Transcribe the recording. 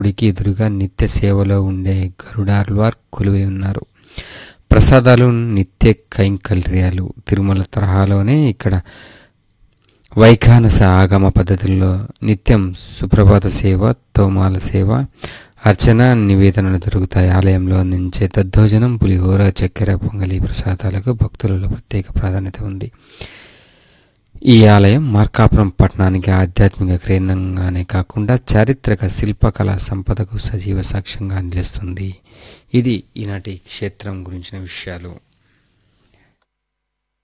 గుడికి ఎదురుగా నిత్య సేవలో ఉండే గరుడార్వార్ కొలువై ఉన్నారు ప్రసాదాలు నిత్య కైంకర్యాలు తిరుమల తరహాలోనే ఇక్కడ వైఖానస ఆగమ పద్ధతుల్లో నిత్యం సుప్రభాత సేవ తోమాల సేవ అర్చన నివేదనలు జరుగుతాయి ఆలయంలో అందించే దద్దోజనం పులిహోర చక్కెర పొంగలి ప్రసాదాలకు భక్తులలో ప్రత్యేక ప్రాధాన్యత ఉంది ఈ ఆలయం మార్కాపురం పట్టణానికి ఆధ్యాత్మిక కేంద్రంగానే కాకుండా చారిత్రక శిల్పకళా సంపదకు సజీవ సాక్ష్యంగా నిలుస్తుంది ఇది ఈనాటి క్షేత్రం గురించిన విషయాలు